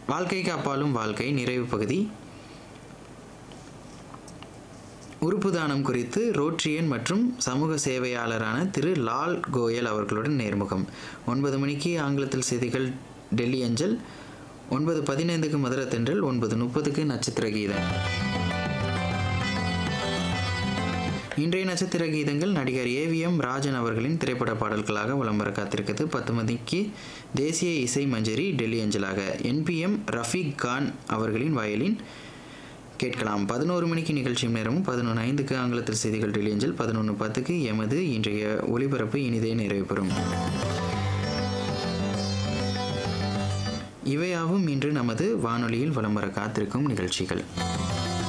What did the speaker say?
வாழ்க்கைக்கு அப்பாலும் வாழ்க்கை நிறைவு பகுதி உறுப்பு தானம் குறித்து ரோட்ரியன் மற்றும் சமூக சேவையாளரான திரு லால் கோயல் அவர்களுடன் நேர்முகம் ஒன்பது மணிக்கு ஆங்கிலத்தில் செய்திகள் டெல்லி அஞ்சல் ஒன்பது பதினைந்துக்கு மதுரை தென்றல் ஒன்பது முப்பதுக்கு நட்சத்திர கீதம் இன்றைய நட்சத்திர கீதங்கள் நடிகர் ஏவிஎம் ராஜன் அவர்களின் திரைப்பட பாடல்களாக விளம்பர காத்திருக்கிறது பத்து மணிக்கு தேசிய இசை மஞ்சரி டெல்லி அஞ்சலாக என்பிஎம் ரஃபீக் கான் அவர்களின் வயலின் கேட்கலாம் பதினோரு மணிக்கு நிகழ்ச்சியும் நேரமும் பதினொன்று ஐந்துக்கு ஆங்கிலத்தில் செய்திகள் டெல்லி அஞ்சல் பதினொன்று பத்துக்கு எமது இன்றைய ஒளிபரப்பு இனிதே நிறைவு பெறும் இவையாவும் இன்று நமது வானொலியில் வலம் வர காத்திருக்கும் நிகழ்ச்சிகள்